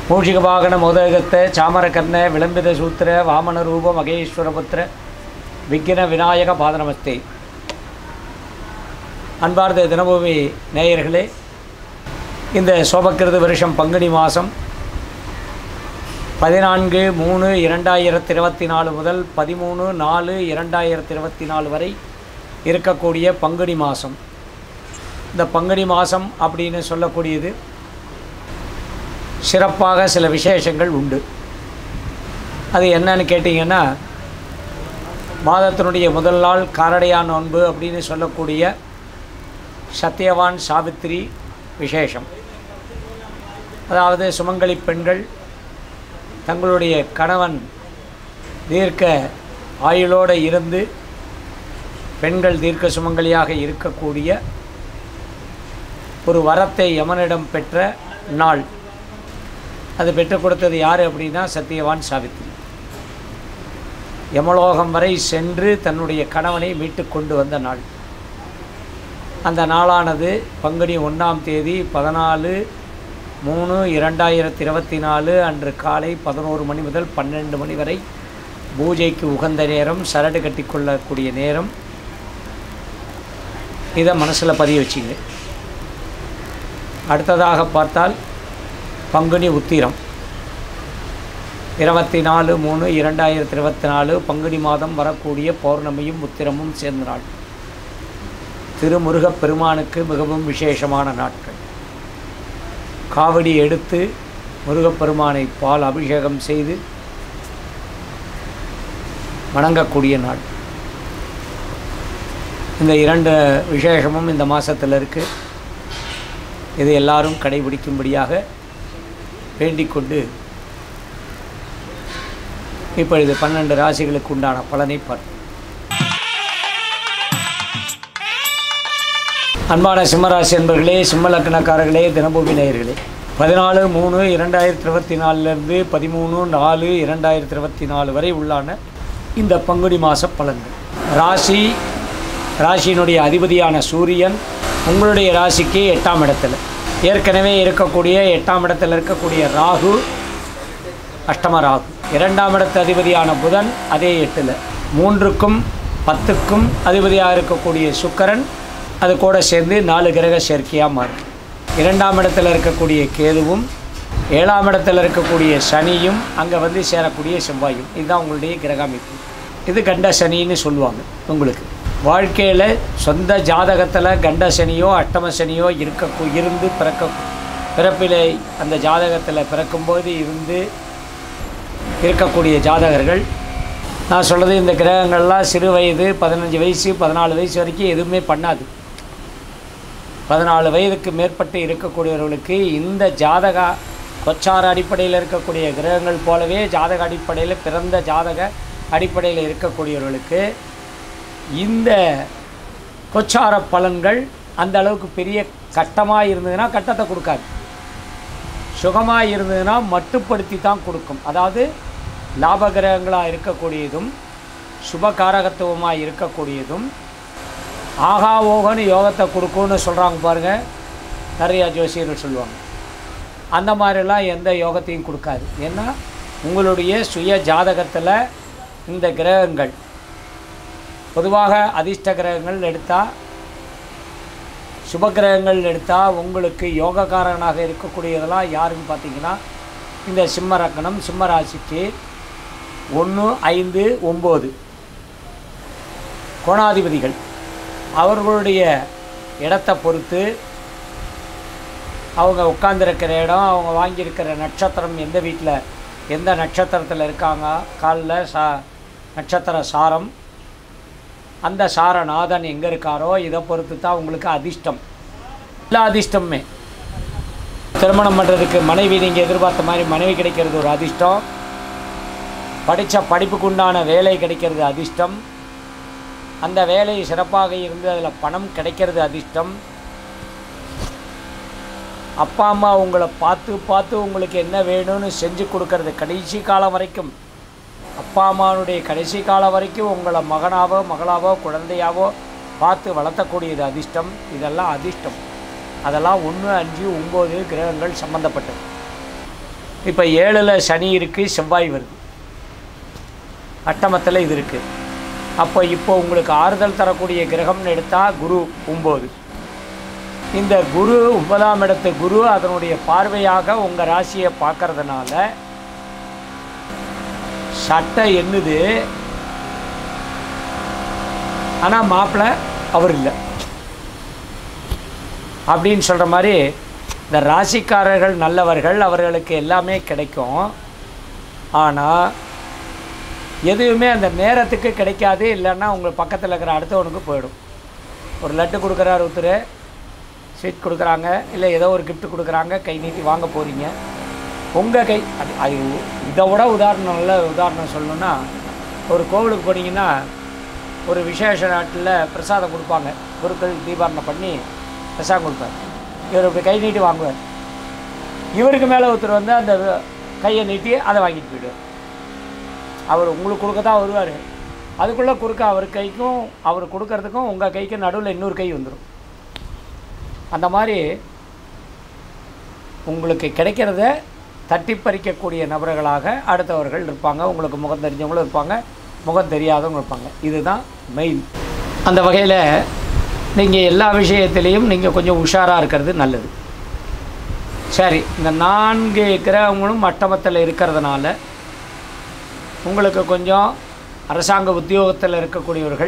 மூஷிக வாகன மோதகத்த சாமரகர்ண விளம்பித சூத்திர வாமன ரூப மகேஸ்வரபுத்திர விக்ன விநாயக பாதநமஸ்தே அன்பார்ந்த தினபூமி நேயர்களே இந்த சோபக்கிருத வருஷம் பங்குனி மாதம் பதினான்கு மூணு இரண்டாயிரத்தி இருபத்தி நாலு முதல் பதிமூணு நாலு இரண்டாயிரத்தி இருபத்தி நாலு வரை இருக்கக்கூடிய பங்குனி மாதம் இந்த பங்குனி மாதம் அப்படின்னு சொல்லக்கூடியது சிறப்பாக சில விசேஷங்கள் உண்டு அது என்னன்னு கேட்டிங்கன்னா மாதத்தினுடைய முதல் நாள் காரடையா நோன்பு அப்படின்னு சொல்லக்கூடிய சத்யவான் சாவித்திரி விசேஷம் அதாவது சுமங்கலி பெண்கள் தங்களுடைய கணவன் தீர்க்க ஆயுளோடு இருந்து பெண்கள் தீர்க்க சுமங்கலியாக இருக்கக்கூடிய ஒரு வரத்தை யமனிடம் பெற்ற நாள் அது பெற்றுக் கொடுத்தது யார் அப்படின்னா சத்தியவான் சாவித்திரி யமலோகம் வரை சென்று தன்னுடைய கணவனை மீட்டு கொண்டு வந்த நாள் அந்த நாளானது பங்குனி ஒன்றாம் தேதி பதினாலு மூணு இரண்டாயிரத்தி இருபத்தி நாலு அன்று காலை பதினோரு மணி முதல் பன்னெண்டு மணி வரை பூஜைக்கு உகந்த நேரம் சரடு கட்டிக்கொள்ளக்கூடிய நேரம் இதை மனசில் பதிய வச்சிங்க அடுத்ததாக பார்த்தால் பங்குனி உத்திரம் இருபத்தி நாலு மூணு இரண்டாயிரத்தி இருபத்தி நாலு பங்குனி மாதம் வரக்கூடிய பௌர்ணமியும் உத்திரமும் சேர்ந்த நாள் திருமுருகப் பெருமானுக்கு மிகவும் விசேஷமான நாட்கள் காவடி எடுத்து முருகப்பெருமானை பால் அபிஷேகம் செய்து வணங்கக்கூடிய நாள் இந்த இரண்டு விசேஷமும் இந்த மாதத்தில் இருக்குது இது எல்லாரும் கடைபிடிக்கும்படியாக வேண்டிக் கொண்டு இப்பொழுது பன்னெண்டு ராசிகளுக்கு உண்டான பலனை பார்ப்போம் அன்பான சிம்மராசி என்பர்களே சிம்ம லக்னக்காரர்களே தினபூமி நேயர்களே பதினாலு மூணு இரண்டாயிரத்தி இருபத்தி நாலுலேருந்து பதிமூணு நாலு இரண்டாயிரத்தி இருபத்தி நாலு வரை உள்ளான இந்த பங்குனி மாத பலன்கள் ராசி ராசியினுடைய அதிபதியான சூரியன் உங்களுடைய ராசிக்கு எட்டாம் இடத்துல ஏற்கனவே இருக்கக்கூடிய எட்டாம் இடத்தில் இருக்கக்கூடிய ராகு அஷ்டம ராகு இரண்டாம் இடத்து அதிபதியான புதன் அதே எட்டில் மூன்றுக்கும் பத்துக்கும் அதிபதியாக இருக்கக்கூடிய சுக்கரன் அது கூட சேர்ந்து நாலு கிரக சேர்க்கையாக மாறும் இரண்டாம் இடத்துல இருக்கக்கூடிய கேதுவும் ஏழாம் இடத்துல இருக்கக்கூடிய சனியும் அங்கே வந்து சேரக்கூடிய செவ்வாயும் இதுதான் உங்களுடைய கிரக அமைப்பு இது கண்ட சனின்னு சொல்லுவாங்க உங்களுக்கு வாழ்க்கையில் சொந்த ஜாதகத்தில் கண்ட சனியோ அட்டம சனியோ இருக்க இருந்து பிறக்க பிறப்பிலே அந்த ஜாதகத்தில் பிறக்கும்போது இருந்து இருக்கக்கூடிய ஜாதகர்கள் நான் சொல்கிறது இந்த கிரகங்கள்லாம் சிறு வயது பதினஞ்சு வயசு பதினாலு வயசு வரைக்கும் எதுவுமே பண்ணாது பதினாலு வயதுக்கு மேற்பட்டு இருக்கக்கூடியவர்களுக்கு இந்த ஜாதக கொச்சார அடிப்படையில் இருக்கக்கூடிய கிரகங்கள் போலவே ஜாதக அடிப்படையில் பிறந்த ஜாதக அடிப்படையில் இருக்கக்கூடியவர்களுக்கு இந்த கொச்சார பலன்கள் அந்த அளவுக்கு பெரிய கட்டமாக இருந்ததுன்னா கட்டத்தை கொடுக்காது சுகமாக இருந்ததுன்னா மட்டுப்படுத்தி தான் கொடுக்கும் அதாவது லாபகிரகங்களாக இருக்கக்கூடியதும் சுபகாரகத்துவமாக இருக்கக்கூடியதும் ஆகா ஓகன்னு யோகத்தை கொடுக்கும்னு சொல்கிறாங்க பாருங்கள் நிறைய ஜோசியர்கள் சொல்லுவாங்க அந்த மாதிரிலாம் எந்த யோகத்தையும் கொடுக்காது ஏன்னா உங்களுடைய சுய ஜாதகத்தில் இந்த கிரகங்கள் பொதுவாக அதிர்ஷ்ட கிரகங்கள் எடுத்தால் சுபகிரகங்கள் எடுத்தால் உங்களுக்கு யோகக்காரனாக இருக்கக்கூடியதெல்லாம் யாருன்னு பார்த்தீங்கன்னா இந்த சிம்ம ரக்கணம் சிம்ம ராசிக்கு ஒன்று ஐந்து ஒம்பது கோணாதிபதிகள் அவர்களுடைய இடத்தை பொறுத்து அவங்க உட்காந்துருக்கிற இடம் அவங்க வாங்கியிருக்கிற நட்சத்திரம் எந்த வீட்டில் எந்த நட்சத்திரத்தில் இருக்காங்க காலில் சா நட்சத்திர சாரம் அந்த சாரநாதன் எங்கே இருக்காரோ இதை பொறுத்து தான் உங்களுக்கு அதிர்ஷ்டம் எல்லா அதிர்ஷ்டமுமே திருமணம் பண்ணுறதுக்கு மனைவி நீங்கள் எதிர்பார்த்த மாதிரி மனைவி கிடைக்கிறது ஒரு அதிர்ஷ்டம் படித்த படிப்புக்கு உண்டான வேலை கிடைக்கிறது அதிர்ஷ்டம் அந்த வேலை சிறப்பாக இருந்து அதில் பணம் கிடைக்கிறது அதிர்ஷ்டம் அப்பா அம்மா உங்களை பார்த்து பார்த்து உங்களுக்கு என்ன வேணும்னு செஞ்சு கொடுக்கறது கடைசி காலம் வரைக்கும் அப்பா அம்மாவுடைய கடைசி காலம் வரைக்கும் உங்களை மகனாவோ மகளாவோ குழந்தையாவோ பார்த்து வளர்த்தக்கூடியது அதிர்ஷ்டம் இதெல்லாம் அதிர்ஷ்டம் அதெல்லாம் ஒன்று அஞ்சு ஒம்பது கிரகங்கள் சம்மந்தப்பட்டது இப்போ ஏழில் சனி இருக்குது செவ்வாய் வருது அட்டமத்தில் இது இருக்குது அப்போ இப்போ உங்களுக்கு ஆறுதல் தரக்கூடிய கிரகம்னு எடுத்தால் குரு ஒம்பது இந்த குரு ஒன்பதாம் இடத்து குரு அதனுடைய பார்வையாக உங்கள் ராசியை பார்க்கறதுனால சட்டை என்னது ஆனால் மாப்பிள்ளை அவர் இல்லை அப்படின்னு சொல்கிற மாதிரி இந்த ராசிக்காரர்கள் நல்லவர்கள் அவர்களுக்கு எல்லாமே கிடைக்கும் ஆனால் எதுவுமே அந்த நேரத்துக்கு கிடைக்காது இல்லைன்னா உங்கள் பக்கத்தில் இருக்கிற அடுத்தவனுக்கு போயிடும் ஒரு லட்டு கொடுக்குறாரு ஒருத்தர் ஸ்வீட் கொடுக்குறாங்க இல்லை ஏதோ ஒரு gift கொடுக்குறாங்க கை நீட்டி வாங்க போகிறீங்க உங்கள் கை அது அது இதை விட உதாரணம் நல்ல உதாரணம் சொல்லணும்னா ஒரு கோவிலுக்கு போனீங்கன்னா ஒரு விசேஷ நாட்டில் பிரசாதம் கொடுப்பாங்க குருக்கள் தீபாரணை பண்ணி பிரசாதம் கொடுப்பார் இவர் இப்படி கை நீட்டி வாங்குவார் இவருக்கு மேலே ஒருத்தர் வந்து அந்த கையை நீட்டி அதை வாங்கிட்டு போயிடுவார் அவர் உங்களுக்கு கொடுக்க தான் வருவார் அதுக்குள்ளே குறுக்க அவர் கைக்கும் அவர் கொடுக்கறதுக்கும் உங்கள் கைக்கும் நடுவில் இன்னொரு கை வந்துடும் அந்த மாதிரி உங்களுக்கு கிடைக்கிறத தட்டி பறிக்கக்கூடிய நபர்களாக அடுத்தவர்கள் இருப்பாங்க உங்களுக்கு முகம் தெரிஞ்சவங்களும் இருப்பாங்க முகம் தெரியாதவங்க இருப்பாங்க இதுதான் மெயின் அந்த வகையில் நீங்கள் எல்லா விஷயத்திலையும் நீங்கள் கொஞ்சம் உஷாராக இருக்கிறது நல்லது சரி இந்த நான்கு கிரகங்களும் மட்டமத்தில் இருக்கிறதுனால உங்களுக்கு கொஞ்சம் அரசாங்க உத்தியோகத்தில் இருக்கக்கூடியவர்கள்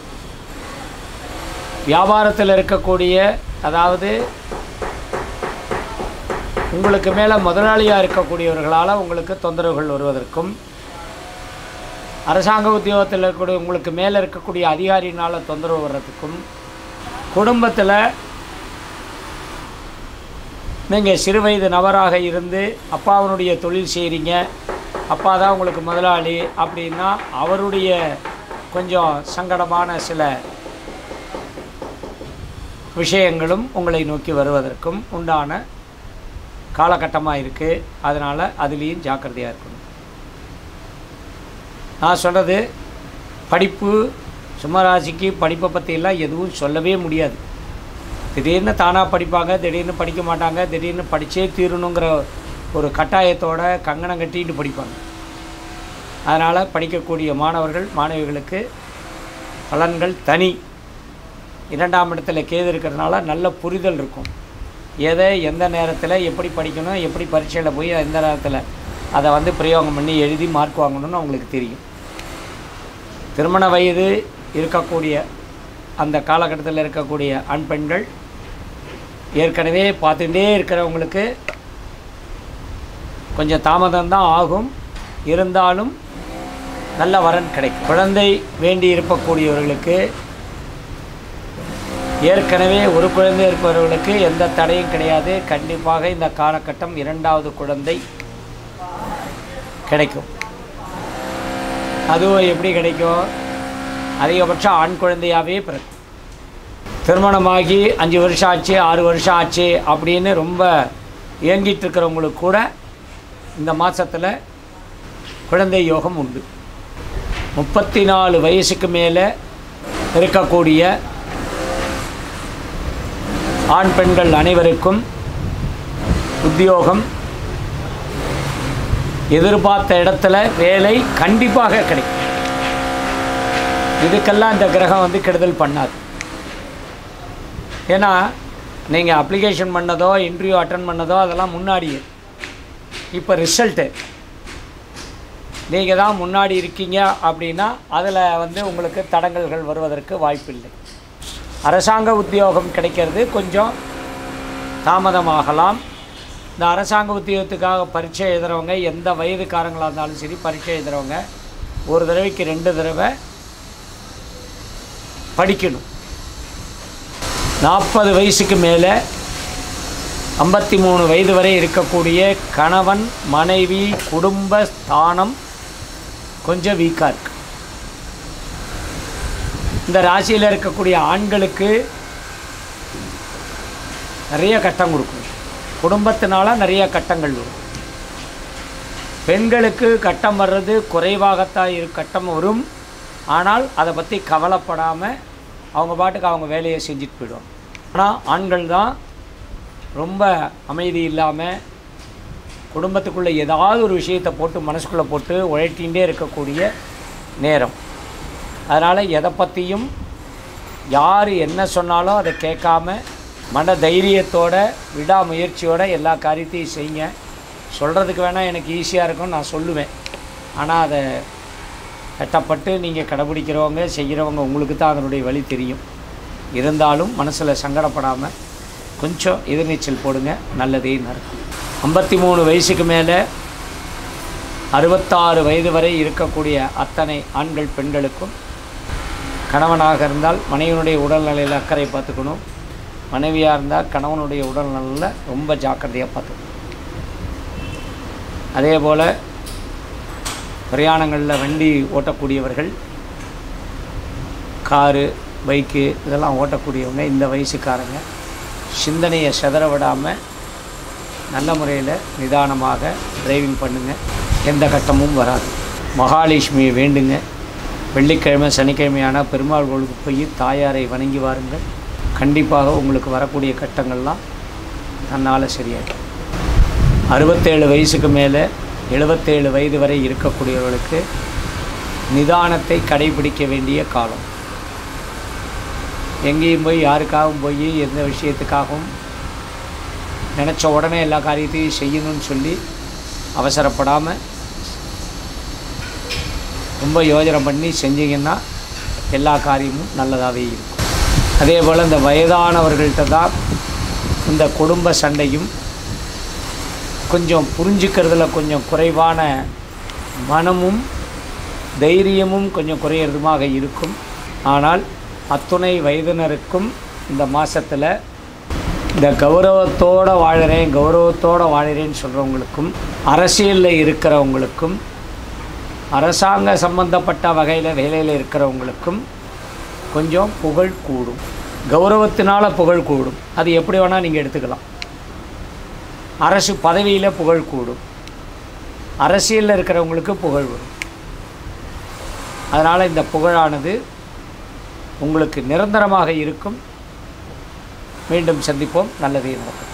வியாபாரத்தில் இருக்கக்கூடிய அதாவது உங்களுக்கு மேலே முதலாளியாக இருக்கக்கூடியவர்களால் உங்களுக்கு தொந்தரவுகள் வருவதற்கும் அரசாங்க உத்தியோகத்தில் இருக்கக்கூடிய உங்களுக்கு மேலே இருக்கக்கூடிய அதிகாரியினால் தொந்தரவு வர்றதுக்கும் குடும்பத்தில் நீங்கள் சிறு வயது நபராக இருந்து அப்பாவனுடைய தொழில் செய்கிறீங்க அப்பா தான் உங்களுக்கு முதலாளி அப்படின்னா அவருடைய கொஞ்சம் சங்கடமான சில விஷயங்களும் உங்களை நோக்கி வருவதற்கும் உண்டான காலகட்டமாக இருக்குது அதனால் அதுலேயும் ஜாக்கிரதையாக இருக்கணும் நான் சொல்கிறது படிப்பு சும்மராசிக்கு படிப்பை பற்றியெல்லாம் எதுவும் சொல்லவே முடியாது திடீர்னு தானாக படிப்பாங்க திடீர்னு படிக்க மாட்டாங்க திடீர்னு படித்தே தீரணுங்கிற ஒரு கட்டாயத்தோட கங்கணம் கட்டிட்டு படிப்பாங்க அதனால் படிக்கக்கூடிய மாணவர்கள் மாணவிகளுக்கு பலன்கள் தனி இரண்டாம் இடத்துல கேது இருக்கிறதுனால நல்ல புரிதல் இருக்கும் எதை எந்த நேரத்தில் எப்படி படிக்கணும் எப்படி பரீட்சையில் போய் எந்த நேரத்தில் அதை வந்து பிரயோகம் பண்ணி எழுதி மார்க் வாங்கணும்னு அவங்களுக்கு தெரியும் திருமண வயது இருக்கக்கூடிய அந்த காலகட்டத்தில் இருக்கக்கூடிய ஆண் பெண்கள் ஏற்கனவே பார்த்துட்டே இருக்கிறவங்களுக்கு கொஞ்சம் தாமதம் தான் ஆகும் இருந்தாலும் நல்ல வரன் கிடைக்கும் குழந்தை வேண்டி இருக்கக்கூடியவர்களுக்கு ஏற்கனவே ஒரு குழந்தை இருப்பவர்களுக்கு எந்த தடையும் கிடையாது கண்டிப்பாக இந்த காலகட்டம் இரண்டாவது குழந்தை கிடைக்கும் அதுவும் எப்படி கிடைக்கும் அதிகபட்சம் ஆண் குழந்தையாகவே பிறக்கும் திருமணமாகி அஞ்சு வருஷம் ஆச்சு ஆறு வருஷம் ஆச்சு அப்படின்னு ரொம்ப இயங்கிட்டு இருக்கிறவங்களுக்கு கூட இந்த மாதத்தில் குழந்தை யோகம் உண்டு முப்பத்தி நாலு வயசுக்கு மேலே இருக்கக்கூடிய ஆண் பெண்கள் அனைவருக்கும் உத்தியோகம் எதிர்பார்த்த இடத்துல வேலை கண்டிப்பாக கிடைக்கும் இதுக்கெல்லாம் இந்த கிரகம் வந்து கெடுதல் பண்ணாது ஏன்னா நீங்கள் அப்ளிகேஷன் பண்ணதோ இன்டர்வியூ அட்டன் பண்ணதோ அதெல்லாம் முன்னாடியே இப்போ ரிசல்ட்டு நீங்கள் தான் முன்னாடி இருக்கீங்க அப்படின்னா அதில் வந்து உங்களுக்கு தடங்கல்கள் வருவதற்கு வாய்ப்பில்லை அரசாங்க உத்தியோகம் கிடைக்கிறது கொஞ்சம் தாமதமாகலாம் இந்த அரசாங்க உத்தியோகத்துக்காக பரீட்சை எழுதுகிறவங்க எந்த வயதுக்காரங்களாக இருந்தாலும் சரி பரீட்சை எழுதுகிறவங்க ஒரு தடவைக்கு ரெண்டு தடவை படிக்கணும் நாற்பது வயசுக்கு மேலே ஐம்பத்தி மூணு வயது வரை இருக்கக்கூடிய கணவன் மனைவி குடும்ப ஸ்தானம் கொஞ்சம் வீக்காக இருக்கு இந்த ராசியில் இருக்கக்கூடிய ஆண்களுக்கு நிறைய கட்டம் கொடுக்கும் குடும்பத்தினால நிறைய கட்டங்கள் வரும் பெண்களுக்கு கட்டம் வர்றது குறைவாகத்தான் இரு கட்டம் வரும் ஆனால் அதை பற்றி கவலைப்படாமல் அவங்க பாட்டுக்கு அவங்க வேலையை செஞ்சுட்டு போயிடுவாங்க ஆனால் ஆண்கள் தான் ரொம்ப அமைதி இல்லாமல் குடும்பத்துக்குள்ளே ஏதாவது ஒரு விஷயத்தை போட்டு மனசுக்குள்ளே போட்டு உழைட்டிகிட்டே இருக்கக்கூடிய நேரம் அதனால் எதை பற்றியும் யார் என்ன சொன்னாலும் அதை கேட்காம மன தைரியத்தோட விடாமுயற்சியோட எல்லா காரியத்தையும் செய்யுங்க சொல்கிறதுக்கு வேணால் எனக்கு ஈஸியாக இருக்கும் நான் சொல்லுவேன் ஆனால் அதை கட்டப்பட்டு நீங்கள் கடைபிடிக்கிறவங்க செய்கிறவங்க உங்களுக்கு தான் அதனுடைய வழி தெரியும் இருந்தாலும் மனசில் சங்கடப்படாமல் கொஞ்சம் எதிர்நீச்சல் போடுங்க நல்லதே நடக்கும் ஐம்பத்தி மூணு வயசுக்கு மேலே அறுபத்தாறு வயது வரை இருக்கக்கூடிய அத்தனை ஆண்கள் பெண்களுக்கும் கணவனாக இருந்தால் மனைவியினுடைய உடல்நிலையில் அக்கறை பார்த்துக்கணும் மனைவியாக இருந்தால் கணவனுடைய உடல்நலில் ரொம்ப ஜாக்கிரதையாக பார்த்துக்கணும் அதே போல் பிரயாணங்களில் வண்டி ஓட்டக்கூடியவர்கள் காரு பைக்கு இதெல்லாம் ஓட்டக்கூடியவங்க இந்த வயசுக்காரங்க சிந்தனையை செதற விடாமல் நல்ல முறையில் நிதானமாக டிரைவிங் பண்ணுங்கள் எந்த கட்டமும் வராது மகாலட்சுமியை வேண்டுங்க வெள்ளிக்கிழமை சனிக்கிழமையான பெருமாள் கோவிலுக்கு போய் தாயாரை வணங்கி வாருங்கள் கண்டிப்பாக உங்களுக்கு வரக்கூடிய கட்டங்கள்லாம் தன்னால் சரியாயிடும் அறுபத்தேழு வயசுக்கு மேலே எழுபத்தேழு வயது வரை இருக்கக்கூடியவர்களுக்கு நிதானத்தை கடைபிடிக்க வேண்டிய காலம் எங்கேயும் போய் யாருக்காகவும் போய் எந்த விஷயத்துக்காகவும் நினச்ச உடனே எல்லா காரியத்தையும் செய்யணும்னு சொல்லி அவசரப்படாமல் ரொம்ப யோஜனை பண்ணி செஞ்சீங்கன்னா எல்லா காரியமும் நல்லதாகவே இருக்கும் அதே போல் இந்த வயதானவர்கள்ட்ட தான் இந்த குடும்ப சண்டையும் கொஞ்சம் புரிஞ்சுக்கிறதுல கொஞ்சம் குறைவான மனமும் தைரியமும் கொஞ்சம் குறையிறதுமாக இருக்கும் ஆனால் அத்துணை வயதினருக்கும் இந்த மாதத்தில் இந்த கௌரவத்தோடு வாழறேன் கௌரவத்தோடு வாழறேன்னு சொல்கிறவங்களுக்கும் அரசியலில் இருக்கிறவங்களுக்கும் அரசாங்க சம்பந்தப்பட்ட வகையில் வேலையில் இருக்கிறவங்களுக்கும் கொஞ்சம் புகழ் கூடும் கௌரவத்தினால் புகழ் கூடும் அது எப்படி வேணால் நீங்கள் எடுத்துக்கலாம் அரசு பதவியில் புகழ் கூடும் அரசியலில் இருக்கிறவங்களுக்கு புகழ் வரும் அதனால் இந்த புகழானது உங்களுக்கு நிரந்தரமாக இருக்கும் மீண்டும் சந்திப்போம் நல்லதே நடக்கும்